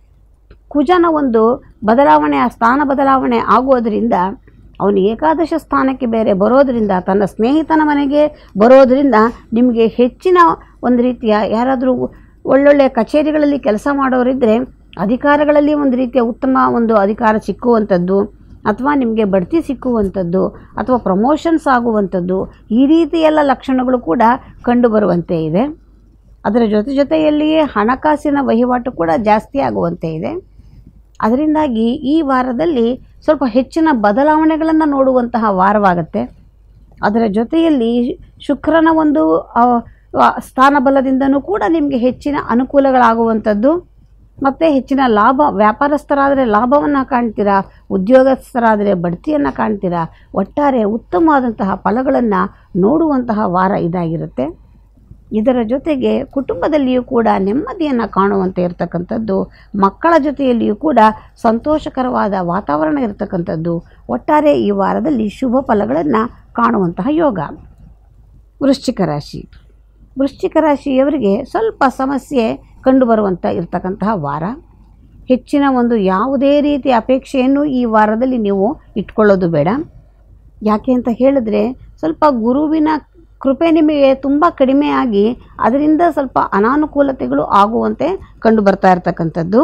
ಕುಜನ ಒಂದು ಬದಲಾವಣೆ ಆ ಸ್ಥಾನ ಬದಲಾವಣೆ ಆಗುವುದರಿಂದ ಅವನು ಏಕಾದಶ ಸ್ಥಾನಕ್ಕೆ ಬೇರೆ ಬರೋದರಿಂದ ತನ್ನ ಸ್ನೇಹಿತನ ಮನೆಗೆ ಬರೋದರಿಂದ ನಿಮಗೆ ಹೆಚ್ಚಿನ ಒಂದು ರೀತಿಯ ಯಾರಾದರೂ ಒಳ್ಳೊಳ್ಳೆಯ ಕಚೇರಿಗಳಲ್ಲಿ ಕೆಲಸ ಮಾಡೋರಿದ್ದರೆ ಅಧಿಕಾರಗಳಲ್ಲಿ ಒಂದು ರೀತಿಯ ಉತ್ತಮ ಒಂದು ಅಧಿಕಾರ ಸಿಕ್ಕುವಂಥದ್ದು ಅಥವಾ ನಿಮಗೆ ಬಡ್ತಿ ಸಿಕ್ಕುವಂಥದ್ದು ಅಥವಾ ಪ್ರಮೋಷನ್ಸ್ ಆಗುವಂಥದ್ದು ಈ ರೀತಿ ಎಲ್ಲ ಲಕ್ಷಣಗಳು ಕೂಡ ಕಂಡುಬರುವಂತೆ ಇದೆ ಅದರ ಜೊತೆ ಜೊತೆಯಲ್ಲಿಯೇ ಹಣಕಾಸಿನ ವಹಿವಾಟು ಕೂಡ ಜಾಸ್ತಿ ಆಗುವಂತೆ ಇದೆ ಅದರಿಂದಾಗಿ ಈ ವಾರದಲ್ಲಿ ಸ್ವಲ್ಪ ಹೆಚ್ಚಿನ ಬದಲಾವಣೆಗಳನ್ನು ನೋಡುವಂತಹ ವಾರವಾಗುತ್ತೆ ಅದರ ಜೊತೆಯಲ್ಲಿ ಶುಕ್ರನ ಒಂದು ಆ, ಆ, ಸ್ಥಾನಬಲದಿಂದನೂ ಕೂಡ ನಿಮಗೆ ಹೆಚ್ಚಿನ ಅನುಕೂಲಗಳಾಗುವಂಥದ್ದು ಮತ್ತು ಹೆಚ್ಚಿನ ಲಾಭ ವ್ಯಾಪಾರಸ್ಥರಾದರೆ ಲಾಭವನ್ನು ಕಾಣ್ತೀರಾ ಉದ್ಯೋಗಸ್ಥರಾದರೆ ಬಡ್ತಿಯನ್ನು ಕಾಣ್ತೀರಾ ಒಟ್ಟಾರೆ ಉತ್ತಮವಾದಂತಹ ಫಲಗಳನ್ನು ನೋಡುವಂತಹ ವಾರ ಇದಾಗಿರುತ್ತೆ ಇದರ ಜೊತೆಗೆ ಕುಟುಂಬದಲ್ಲಿಯೂ ಕೂಡ ನೆಮ್ಮದಿಯನ್ನು ಕಾಣುವಂತೆ ಇರತಕ್ಕಂಥದ್ದು ಮಕ್ಕಳ ಜೊತೆಯಲ್ಲಿಯೂ ಕೂಡ ಸಂತೋಷಕರವಾದ ವಾತಾವರಣ ಇರತಕ್ಕಂಥದ್ದು ಒಟ್ಟಾರೆ ಈ ವಾರದಲ್ಲಿ ಶುಭ ಫಲಗಳನ್ನು ಕಾಣುವಂತಹ ಯೋಗ ವೃಶ್ಚಿಕ ರಾಶಿ ವೃಶ್ಚಿಕ ರಾಶಿಯವರಿಗೆ ಸ್ವಲ್ಪ ಸಮಸ್ಯೆ ಕಂಡುಬರುವಂಥ ಇರತಕ್ಕಂತಹ ವಾರ ಹೆಚ್ಚಿನ ಒಂದು ಯಾವುದೇ ರೀತಿಯ ಅಪೇಕ್ಷೆಯನ್ನು ಈ ವಾರದಲ್ಲಿ ನೀವು ಇಟ್ಕೊಳ್ಳೋದು ಬೇಡ ಯಾಕೆ ಅಂತ ಹೇಳಿದ್ರೆ ಸ್ವಲ್ಪ ಗುರುವಿನ ಕೃಪೆ ನಿಮಗೆ ತುಂಬ ಕಡಿಮೆಯಾಗಿ ಅದರಿಂದ ಸ್ವಲ್ಪ ಅನಾನುಕೂಲತೆಗಳು ಆಗುವಂತೆ ಕಂಡು ಬರ್ತಾ ಇರತಕ್ಕಂಥದ್ದು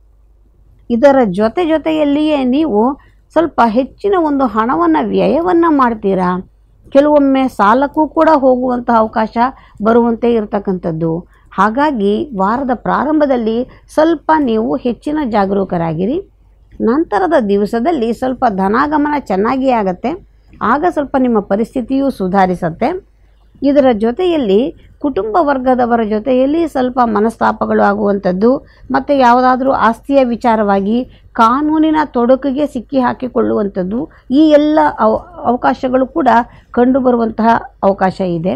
ಇದರ ಜೊತೆ ಜೊತೆಯಲ್ಲಿಯೇ ನೀವು ಸ್ವಲ್ಪ ಹೆಚ್ಚಿನ ಒಂದು ಹಣವನ್ನು ವ್ಯಯವನ್ನು ಮಾಡ್ತೀರಾ ಕೆಲವೊಮ್ಮೆ ಸಾಲಕ್ಕೂ ಕೂಡ ಹೋಗುವಂತಹ ಅವಕಾಶ ಬರುವಂತೆ ಇರತಕ್ಕಂಥದ್ದು ಹಾಗಾಗಿ ವಾರದ ಪ್ರಾರಂಭದಲ್ಲಿ ಸ್ವಲ್ಪ ನೀವು ಹೆಚ್ಚಿನ ಜಾಗರೂಕರಾಗಿರಿ ನಂತರದ ದಿವಸದಲ್ಲಿ ಸ್ವಲ್ಪ ಧನಾಗಮನ ಚೆನ್ನಾಗಿಯೇ ಆಗತ್ತೆ ಆಗ ಸ್ವಲ್ಪ ನಿಮ್ಮ ಪರಿಸ್ಥಿತಿಯೂ ಸುಧಾರಿಸತ್ತೆ ಇದರ ಜೊತೆಯಲ್ಲಿ ಕುಟುಂಬ ವರ್ಗದವರ ಜೊತೆಯಲ್ಲಿ ಸ್ವಲ್ಪ ಮನಸ್ತಾಪಗಳು ಆಗುವಂಥದ್ದು ಮತ್ತು ಯಾವುದಾದ್ರೂ ಆಸ್ತಿಯ ವಿಚಾರವಾಗಿ ಕಾನೂನಿನ ತೊಡಕಿಗೆ ಸಿಕ್ಕಿ ಹಾಕಿಕೊಳ್ಳುವಂಥದ್ದು ಈ ಎಲ್ಲ ಅವ ಅವಕಾಶಗಳು ಕೂಡ ಕಂಡುಬರುವಂತಹ ಅವಕಾಶ ಇದೆ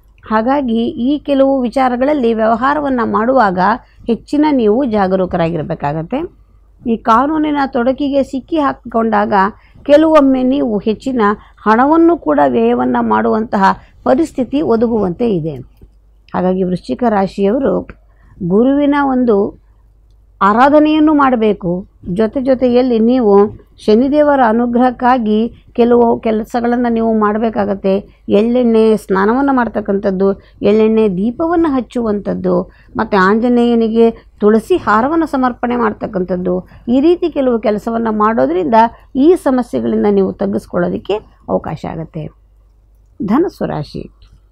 ಹಾಗಾಗಿ ಈ ಕೆಲವು ವಿಚಾರಗಳಲ್ಲಿ ವ್ಯವಹಾರವನ್ನು ಮಾಡುವಾಗ ಹೆಚ್ಚಿನ ನೀವು ಜಾಗರೂಕರಾಗಿರಬೇಕಾಗತ್ತೆ ಈ ಕಾನೂನಿನ ತೊಡಕಿಗೆ ಸಿಕ್ಕಿ ಹಾಕಿಕೊಂಡಾಗ ಕೆಲವೊಮ್ಮೆ ನೀವು ಹೆಚ್ಚಿನ ಹಣವನ್ನು ಕೂಡ ವ್ಯಯವನ್ನು ಮಾಡುವಂತಹ ಪರಿಸ್ಥಿತಿ ಒದಗುವಂತೆ ಇದೆ ಹಾಗಾಗಿ ವೃಶ್ಚಿಕ ರಾಶಿಯವರು ಗುರುವಿನ ಒಂದು ಆರಾಧನೆಯನ್ನು ಮಾಡಬೇಕು ಜೊತೆ ಜೊತೆಯಲ್ಲಿ ನೀವು ಶನಿದೇವರ ಅನುಗ್ರಹಕ್ಕಾಗಿ ಕೆಲವು ಕೆಲಸಗಳನ್ನು ನೀವು ಮಾಡಬೇಕಾಗತ್ತೆ ಎಳ್ಳೆಣ್ಣೆ ಸ್ನಾನವನ್ನು ಮಾಡ್ತಕ್ಕಂಥದ್ದು ಎಳ್ಳೆಣ್ಣೆ ದೀಪವನ್ನು ಹಚ್ಚುವಂಥದ್ದು ಮತ್ತು ಆಂಜನೇಯನಿಗೆ ತುಳಸಿ ಹಾರವನ್ನು ಸಮರ್ಪಣೆ ಮಾಡ್ತಕ್ಕಂಥದ್ದು ಈ ರೀತಿ ಕೆಲವು ಕೆಲಸವನ್ನು ಮಾಡೋದರಿಂದ ಈ ಸಮಸ್ಯೆಗಳಿಂದ ನೀವು ತಗ್ಗಿಸ್ಕೊಳ್ಳೋದಕ್ಕೆ ಅವಕಾಶ ಆಗುತ್ತೆ ಧನಸ್ಸು ರಾಶಿ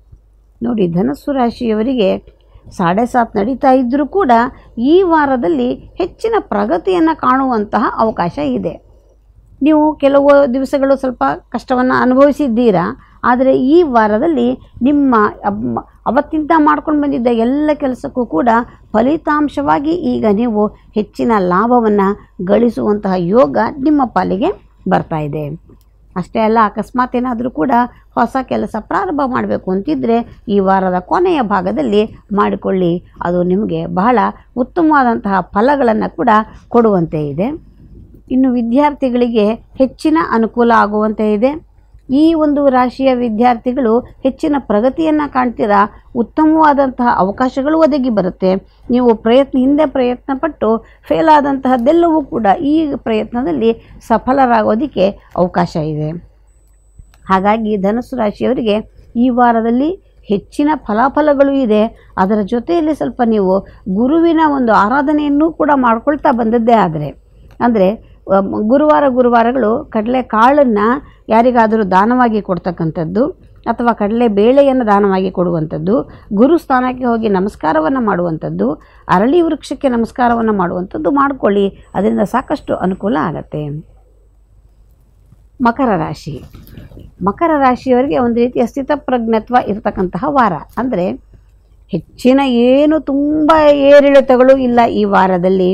ನೋಡಿ ಧನಸ್ಸು ರಾಶಿಯವರಿಗೆ ಸಾಡೆ ಸಾತ್ ನಡೀತಾ ಇದ್ದರೂ ಕೂಡ ಈ ವಾರದಲ್ಲಿ ಹೆಚ್ಚಿನ ಪ್ರಗತಿಯನ್ನು ಕಾಣುವಂತಹ ಅವಕಾಶ ಇದೆ ನೀವು ಕೆಲವು ದಿವಸಗಳು ಸ್ವಲ್ಪ ಕಷ್ಟವನ್ನು ಅನುಭವಿಸಿದ್ದೀರಾ ಆದರೆ ಈ ವಾರದಲ್ಲಿ ನಿಮ್ಮ ಅಮ್- ಅವತ್ತಿಂದ ಮಾಡ್ಕೊಂಡು ಬಂದಿದ್ದ ಎಲ್ಲ ಕೆಲಸಕ್ಕೂ ಕೂಡ ಫಲಿತಾಂಶವಾಗಿ ಈಗ ನೀವು ಹೆಚ್ಚಿನ ಲಾಭವನ್ನು ಗಳಿಸುವಂತಹ ಯೋಗ ನಿಮ್ಮ ಪಾಲಿಗೆ ಬರ್ತಾ ಇದೆ ಅಷ್ಟೇ ಅಲ್ಲ ಅಕಸ್ಮಾತ್ ಏನಾದರೂ ಕೂಡ ಹೊಸ ಕೆಲಸ ಪ್ರಾರಂಭ ಮಾಡಬೇಕು ಅಂತಿದ್ದರೆ ಈ ವಾರದ ಕೊನೆಯ ಭಾಗದಲ್ಲಿ ಮಾಡಿಕೊಳ್ಳಿ ಅದು ನಿಮಗೆ ಬಹಳ ಉತ್ತಮವಾದಂತಹ ಫಲಗಳನ್ನು ಕೂಡ ಕೊಡುವಂತೆ ಇದೆ ಇನ್ನು ವಿದ್ಯಾರ್ಥಿಗಳಿಗೆ ಹೆಚ್ಚಿನ ಅನುಕೂಲ ಆಗುವಂತೆ ಇದೆ ಈ ಒಂದು ರಾಶಿಯ ವಿದ್ಯಾರ್ಥಿಗಳು ಹೆಚ್ಚಿನ ಪ್ರಗತಿಯನ್ನು ಕಾಣ್ತೀರಾ ಉತ್ತಮವಾದಂತಹ ಅವಕಾಶಗಳು ಒದಗಿ ಬರುತ್ತೆ ನೀವು ಪ್ರಯತ್ನ ಹಿಂದೆ ಪ್ರಯತ್ನ ಪಟ್ಟು ಫೇಲ್ ಆದಂತಹದ್ದೆಲ್ಲವೂ ಕೂಡ ಈ ಪ್ರಯತ್ನದಲ್ಲಿ ಸಫಲರಾಗೋದಕ್ಕೆ ಅವಕಾಶ ಇದೆ ಹಾಗಾಗಿ ಧನುಸು ರಾಶಿಯವರಿಗೆ ಈ ವಾರದಲ್ಲಿ ಹೆಚ್ಚಿನ ಫಲಾಫಲಗಳು ಇದೆ ಅದರ ಜೊತೆಯಲ್ಲಿ ಸ್ವಲ್ಪ ನೀವು ಗುರುವಿನ ಒಂದು ಆರಾಧನೆಯನ್ನು ಕೂಡ ಮಾಡ್ಕೊಳ್ತಾ ಬಂದದ್ದೇ ಆದರೆ ಅಂದರೆ ಅಮ್, ಗುರುವಾರ ಗುರುವಾರಗಳು ಕಡಲೆ ಕಾಳನ್ನು ಯಾರಿಗಾದರೂ ದಾನವಾಗಿ ಕೊಡ್ತಕ್ಕಂಥದ್ದು ಅಥವಾ ಕಡಲೆ ಬೇಳೆಯನ್ನು ದಾನವಾಗಿ ಕೊಡುವಂಥದ್ದು ಗುರು ಸ್ಥಾನಕ್ಕೆ ಹೋಗಿ ನಮಸ್ಕಾರವನ್ನು ಮಾಡುವಂಥದ್ದು ಅರಳಿ ವೃಕ್ಷಕ್ಕೆ ನಮಸ್ಕಾರವನ್ನು ಮಾಡುವಂಥದ್ದು ಮಾಡಿಕೊಳ್ಳಿ ಅದರಿಂದ ಸಾಕಷ್ಟು ಅನುಕೂಲ ಆಗತ್ತೆ ಮಕರ ರಾಶಿ ಮಕರ ರಾಶಿಯವರಿಗೆ ಒಂದು ರೀತಿಯ ಸ್ಥಿತಪ್ರಜ್ಞತ್ವ ಇರತಕ್ಕಂತಹ ವಾರ ಅಂದರೆ ಹೆಚ್ಚಿನ ಏನು ತುಂಬ ಏರಿಳಿತಗಳು ಇಲ್ಲ ಈ ವಾರದಲ್ಲಿ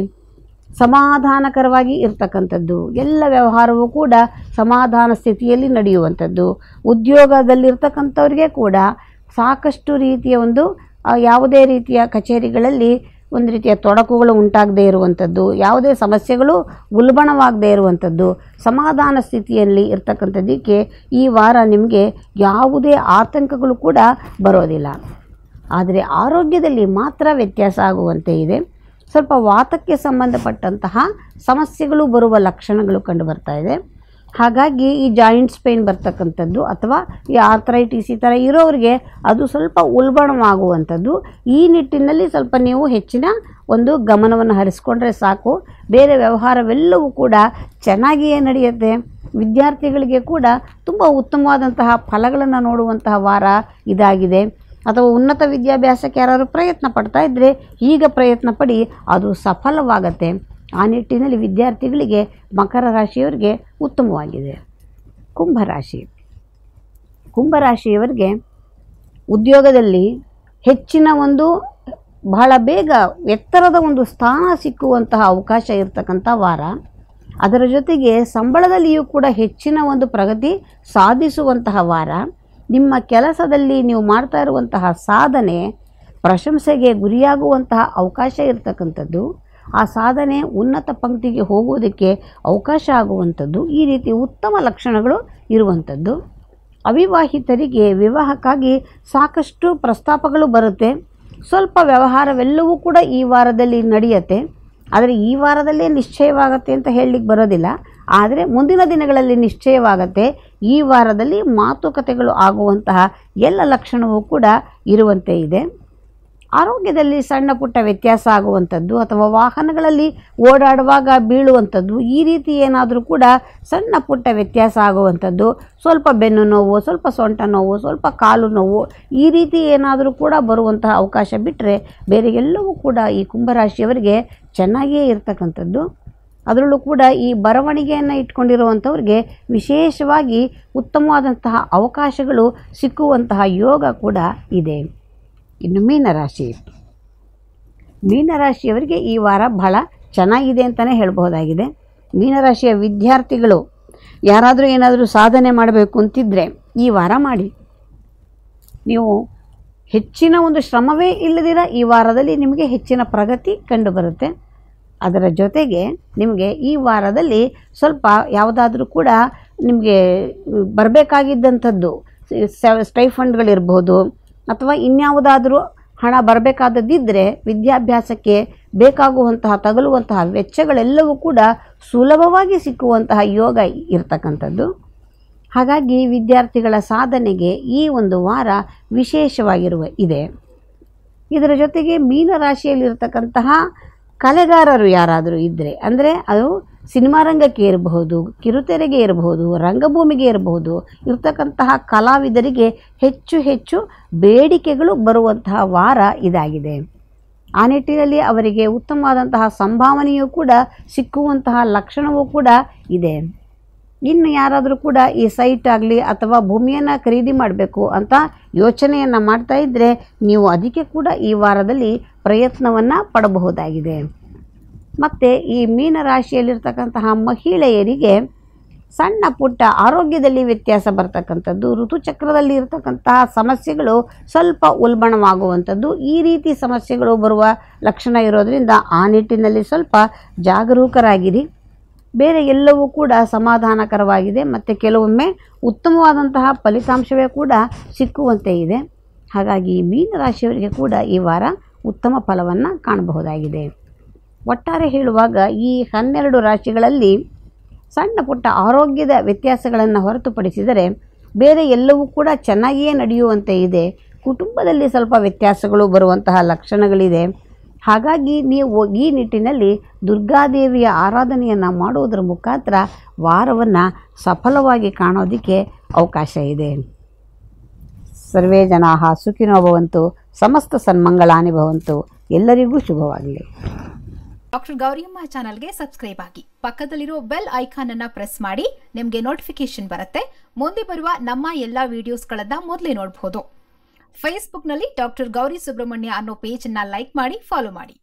ಸಮಾಧಾನಕರವಾಗಿ ಇರ್ತಕ್ಕಂಥದ್ದು ಎಲ್ಲ ವ್ಯವಹಾರವೂ ಕೂಡ ಸಮಾಧಾನ ಸ್ಥಿತಿಯಲ್ಲಿ ನಡೆಯುವಂಥದ್ದು ಉದ್ಯೋಗದಲ್ಲಿರ್ತಕ್ಕಂಥವ್ರಿಗೆ ಕೂಡ ಸಾಕಷ್ಟು ರೀತಿಯ ಒಂದು ಆ, ಯಾವುದೇ ರೀತಿಯ ಕಚೇರಿಗಳಲ್ಲಿ ಒಂದು ರೀತಿಯ ತೊಡಕುಗಳು ಉಂಟಾಗದೇ ಇರುವಂಥದ್ದು ಯಾವುದೇ ಸಮಸ್ಯೆಗಳು ಉಲ್ಬಣವಾಗದೇ ಇರುವಂಥದ್ದು ಸಮಾಧಾನ ಸ್ಥಿತಿಯಲ್ಲಿ ಇರ್ತಕ್ಕಂಥದ್ದಕ್ಕೆ ಈ ವಾರ ನಿಮಗೆ ಯಾವುದೇ ಆತಂಕಗಳು ಕೂಡ ಬರೋದಿಲ್ಲ ಆದರೆ ಆರೋಗ್ಯದಲ್ಲಿ ಮಾತ್ರ ವ್ಯತ್ಯಾಸ ಆಗುವಂತೆ ಇದೆ ಸ್ವಲ್ಪ ವಾತಕ್ಕೆ ಸಂಬಂಧಪಟ್ಟಂತಹ ಸಮಸ್ಯೆಗಳು ಬರುವ ಲಕ್ಷಣಗಳು ಕಂಡು ಬರ್ತಾ ಇದೆ ಹಾಗಾಗಿ ಈ ಜಾಯಿಂಟ್ಸ್ ಪೇನ್ ಬರ್ತಕ್ಕಂಥದ್ದು ಅಥವಾ ಈ ಆರ್ಥರೈಟಿಸ್ ಈ ಥರ ಇರೋರಿಗೆ ಅದು ಸ್ವಲ್ಪ ಉಲ್ಬಣವಾಗುವಂಥದ್ದು ಈ ನಿಟ್ಟಿನಲ್ಲಿ ಸ್ವಲ್ಪ ನೀವು ಹೆಚ್ಚಿನ ಒಂದು ಗಮನವನ್ನು ಹರಿಸ್ಕೊಂಡ್ರೆ ಸಾಕು ಬೇರೆ ವ್ಯವಹಾರವೆಲ್ಲವೂ ಕೂಡ ಚೆನ್ನಾಗಿಯೇ ನಡೆಯುತ್ತೆ ವಿದ್ಯಾರ್ಥಿಗಳಿಗೆ ಕೂಡ ತುಂಬ ಉತ್ತಮವಾದಂತಹ ಫಲಗಳನ್ನು ನೋಡುವಂತಹ ವಾರ ಇದಾಗಿದೆ ಅಥವಾ ಉನ್ನತ ವಿದ್ಯಾಭ್ಯಾಸಕ್ಕೆ ಯಾರಾದರೂ ಪ್ರಯತ್ನ ಪಡ್ತಾ ಇದ್ದರೆ ಈಗ ಪ್ರಯತ್ನ ಪಡಿ ಅದು ಸಫಲವಾಗತ್ತೆ ಆ ನಿಟ್ಟಿನಲ್ಲಿ ವಿದ್ಯಾರ್ಥಿಗಳಿಗೆ ಮಕರ ರಾಶಿಯವರಿಗೆ ಉತ್ತಮವಾಗಿದೆ ಕುಂಭರಾಶಿ ಕುಂಭರಾಶಿಯವರಿಗೆ ಉದ್ಯೋಗದಲ್ಲಿ ಹೆಚ್ಚಿನ ಒಂದು ಬಹಳ ಬೇಗ ಎತ್ತರದ ಒಂದು ಸ್ಥಾನ ಸಿಕ್ಕುವಂತಹ ಅವಕಾಶ ಇರತಕ್ಕಂಥ ವಾರ ಅದರ ಜೊತೆಗೆ ಸಂಬಳದಲ್ಲಿಯೂ ಕೂಡ ಹೆಚ್ಚಿನ ಒಂದು ಪ್ರಗತಿ ಸಾಧಿಸುವಂತಹ ವಾರ ನಿಮ್ಮ ಕೆಲಸದಲ್ಲಿ ನೀವು ಮಾಡ್ತಾ ಇರುವಂತಹ ಸಾಧನೆ ಪ್ರಶಂಸೆಗೆ ಗುರಿಯಾಗುವಂತಹ ಅವಕಾಶ ಇರತಕ್ಕಂಥದ್ದು ಆ ಸಾಧನೆ ಉನ್ನತ ಪಂಕ್ತಿಗೆ ಹೋಗುವುದಕ್ಕೆ ಅವಕಾಶ ಆಗುವಂಥದ್ದು ಈ ರೀತಿ ಉತ್ತಮ ಲಕ್ಷಣಗಳು ಇರುವಂಥದ್ದು ಅವಿವಾಹಿತರಿಗೆ ವಿವಾಹಕ್ಕಾಗಿ ಸಾಕಷ್ಟು ಪ್ರಸ್ತಾಪಗಳು ಬರುತ್ತೆ ಸ್ವಲ್ಪ ವ್ಯವಹಾರವೆಲ್ಲವೂ ಕೂಡ ಈ ವಾರದಲ್ಲಿ ನಡೆಯುತ್ತೆ ಆದರೆ ಈ ವಾರದಲ್ಲೇ ನಿಶ್ಚಯವಾಗತ್ತೆ ಅಂತ ಹೇಳಲಿಕ್ಕೆ ಬರೋದಿಲ್ಲ ಆದರೆ ಮುಂದಿನ ದಿನಗಳಲ್ಲಿ ನಿಶ್ಚಯವಾಗತ್ತೆ ಈ ವಾರದಲ್ಲಿ ಮಾತುಕತೆಗಳು ಆಗುವಂತಹ ಎಲ್ಲ ಲಕ್ಷಣವೂ ಕೂಡ ಇರುವಂತೆ ಇದೆ ಆರೋಗ್ಯದಲ್ಲಿ ಸಣ್ಣ ಪುಟ್ಟ ವ್ಯತ್ಯಾಸ ಆಗುವಂಥದ್ದು ಅಥವಾ ವಾಹನಗಳಲ್ಲಿ ಓಡಾಡುವಾಗ ಬೀಳುವಂಥದ್ದು ಈ ರೀತಿ ಏನಾದರೂ ಕೂಡ ಸಣ್ಣ ಪುಟ್ಟ ವ್ಯತ್ಯಾಸ ಆಗುವಂಥದ್ದು ಸ್ವಲ್ಪ ಬೆನ್ನು ನೋವು ಸ್ವಲ್ಪ ಸೊಂಟ ನೋವು ಸ್ವಲ್ಪ ಕಾಲು ನೋವು ಈ ರೀತಿ ಏನಾದರೂ ಕೂಡ ಬರುವಂತಹ ಅವಕಾಶ ಬಿಟ್ಟರೆ ಬೇರೆ ಎಲ್ಲವೂ ಕೂಡ ಈ ಕುಂಭರಾಶಿಯವರಿಗೆ ಚೆನ್ನಾಗಿಯೇ ಇರ್ತಕ್ಕಂಥದ್ದು ಅದರಲ್ಲೂ ಕೂಡ ಈ ಬರವಣಿಗೆಯನ್ನು ಇಟ್ಕೊಂಡಿರುವಂಥವ್ರಿಗೆ ವಿಶೇಷವಾಗಿ ಉತ್ತಮವಾದಂತಹ ಅವಕಾಶಗಳು ಸಿಕ್ಕುವಂತಹ ಯೋಗ ಕೂಡ ಇದೆ ಇನ್ನು ಮೀನರಾಶಿ ಮೀನರಾಶಿಯವರಿಗೆ ಈ ವಾರ ಬಹಳ ಚೆನ್ನಾಗಿದೆ ಅಂತಲೇ ಹೇಳ್ಬಹುದಾಗಿದೆ ಮೀನರಾಶಿಯ ವಿದ್ಯಾರ್ಥಿಗಳು ಯಾರಾದರೂ ಏನಾದರೂ ಸಾಧನೆ ಮಾಡಬೇಕು ಅಂತಿದ್ದರೆ ಈ ವಾರ ಮಾಡಿ ನೀವು ಹೆಚ್ಚಿನ ಒಂದು ಶ್ರಮವೇ ಇಲ್ಲದಿರ ಈ ವಾರದಲ್ಲಿ ನಿಮಗೆ ಹೆಚ್ಚಿನ ಪ್ರಗತಿ ಕಂಡುಬರುತ್ತೆ ಅದರ ಜೊತೆಗೆ ನಿಮಗೆ ಈ ವಾರದಲ್ಲಿ ಸ್ವಲ್ಪ ಯಾವುದಾದ್ರೂ ಕೂಡ ನಿಮಗೆ ಬರಬೇಕಾಗಿದ್ದಂಥದ್ದು ಸ್ಟೈಫಂಡ್ಗಳಿರ್ಬೋದು ಅಥವಾ ಇನ್ಯಾವುದಾದ್ರೂ ಹಣ ಬರಬೇಕಾದದ್ದಿದ್ದರೆ ವಿದ್ಯಾಭ್ಯಾಸಕ್ಕೆ ಬೇಕಾಗುವಂತಹ ತಗಲುವಂತಹ ವೆಚ್ಚಗಳೆಲ್ಲವೂ ಕೂಡ ಸುಲಭವಾಗಿ ಸಿಕ್ಕುವಂತಹ ಯೋಗ ಇರ್ತಕ್ಕಂಥದ್ದು ಹಾಗಾಗಿ ವಿದ್ಯಾರ್ಥಿಗಳ ಸಾಧನೆಗೆ ಈ ಒಂದು ವಾರ ವಿಶೇಷವಾಗಿರುವ ಇದೆ ಇದರ ಜೊತೆಗೆ ಮೀನರಾಶಿಯಲ್ಲಿರ್ತಕ್ಕಂತಹ ಕಲೆಗಾರರು ಯಾರಾದರೂ ಇದ್ದರೆ ಅಂದರೆ ಅದು ಸಿನಿಮಾ ರಂಗಕ್ಕೆ ಇರಬಹುದು ಕಿರುತೆರೆಗೆ ಇರಬಹುದು ರಂಗಭೂಮಿಗೆ ಇರಬಹುದು ಇರ್ತಕ್ಕಂತಹ ಕಲಾವಿದರಿಗೆ ಹೆಚ್ಚು ಹೆಚ್ಚು ಬೇಡಿಕೆಗಳು ಬರುವಂತಹ ವಾರ ಇದಾಗಿದೆ ಆ ನಿಟ್ಟಿನಲ್ಲಿ ಅವರಿಗೆ ಉತ್ತಮವಾದಂತಹ ಸಂಭಾವನೆಯೂ ಕೂಡ ಸಿಕ್ಕುವಂತಹ ಲಕ್ಷಣವೂ ಕೂಡ ಇದೆ ಇನ್ನು ಯಾರಾದರೂ ಕೂಡ ಈ ಸೈಟ್ ಆಗಲಿ ಅಥವಾ ಭೂಮಿಯನ್ನು ಖರೀದಿ ಮಾಡಬೇಕು ಅಂತ ಯೋಚನೆಯನ್ನು ಮಾಡ್ತಾ ಇದ್ದರೆ ನೀವು ಅದಕ್ಕೆ ಕೂಡ ಈ ವಾರದಲ್ಲಿ ಪ್ರಯತ್ನವನ್ನು ಪಡಬಹುದಾಗಿದೆ ಮತ್ತು ಈ ಮೀನರಾಶಿಯಲ್ಲಿರ್ತಕ್ಕಂತಹ ಮಹಿಳೆಯರಿಗೆ ಸಣ್ಣ ಪುಟ್ಟ ಆರೋಗ್ಯದಲ್ಲಿ ವ್ಯತ್ಯಾಸ ಬರ್ತಕ್ಕಂಥದ್ದು ಋತುಚಕ್ರದಲ್ಲಿ ಇರತಕ್ಕಂತಹ ಸಮಸ್ಯೆಗಳು ಸ್ವಲ್ಪ ಉಲ್ಬಣವಾಗುವಂಥದ್ದು ಈ ರೀತಿ ಸಮಸ್ಯೆಗಳು ಬರುವ ಲಕ್ಷಣ ಇರೋದರಿಂದ ಆ ನಿಟ್ಟಿನಲ್ಲಿ ಸ್ವಲ್ಪ ಜಾಗರೂಕರಾಗಿರಿ ಬೇರೆ ಎಲ್ಲವೂ ಕೂಡ ಸಮಾಧಾನಕರವಾಗಿದೆ ಮತ್ತು ಕೆಲವೊಮ್ಮೆ ಉತ್ತಮವಾದಂತಹ ಫಲಿತಾಂಶವೇ ಕೂಡ ಸಿಕ್ಕುವಂತೆ ಇದೆ ಹಾಗಾಗಿ ಮೀನರಾಶಿಯವರಿಗೆ ಕೂಡ ಈ ವಾರ ಉತ್ತಮ ಫಲವನ್ನು ಕಾಣಬಹುದಾಗಿದೆ ಒಟ್ಟಾರೆ ಹೇಳುವಾಗ ಈ ಹನ್ನೆರಡು ರಾಶಿಗಳಲ್ಲಿ ಸಣ್ಣ ಪುಟ್ಟ ಆರೋಗ್ಯದ ವ್ಯತ್ಯಾಸಗಳನ್ನು ಹೊರತುಪಡಿಸಿದರೆ ಬೇರೆ ಎಲ್ಲವೂ ಕೂಡ ಚೆನ್ನಾಗಿಯೇ ನಡೆಯುವಂತೆ ಇದೆ ಕುಟುಂಬದಲ್ಲಿ ಸ್ವಲ್ಪ ವ್ಯತ್ಯಾಸಗಳು ಬರುವಂತಹ ಲಕ್ಷಣಗಳಿದೆ ಹಾಗಾಗಿ ನೀವು ಈ ನಿಟ್ಟಿನಲ್ಲಿ ದುರ್ಗಾದೇವಿಯ ಆರಾಧನೆಯನ್ನು ಮಾಡುವುದರ ಮುಖಾಂತರ ವಾರವನ್ನು ಸಫಲವಾಗಿ ಕಾಣೋದಕ್ಕೆ ಅವಕಾಶ ಇದೆ ಸರ್ವೇ ಜನಾ ಸುಖಿನೋ ಭವಂತು ಸಮಸ್ತ ಸನ್ಮಂಗಳಾನಿ ಭವಂತು ಎಲ್ಲರಿಗೂ ಶುಭವಾಗಲಿ ಡಾಕ್ಟರ್ ಗೌರಿಯಮ್ಮ ಚಾನಲ್ಗೆ ಸಬ್ಸ್ಕ್ರೈಬ್ ಆಗಿ ಪಕ್ಕದಲ್ಲಿರೋ ಬೆಲ್ ಐಕಾನ್ ಅನ್ನ ಪ್ರೆಸ್ ಮಾಡಿ ನಿಮಗೆ ನೋಟಿಫಿಕೇಶನ್ ಬರುತ್ತೆ ಮುಂದೆ ಬರುವ ನಮ್ಮ ಎಲ್ಲಾ ವಿಡಿಯೋಸ್ಗಳನ್ನ ಮೊದಲೇ ನೋಡಬಹುದು ಫೇಸ್ಬುಕ್ನಲ್ಲಿ ಡಾಕ್ಟರ್ ಗೌರಿ ಸುಬ್ರಹ್ಮಣ್ಯ ಅನ್ನೋ ಪೇಜ್ ಅನ್ನ ಲೈಕ್ ಮಾಡಿ ಫಾಲೋ ಮಾಡಿ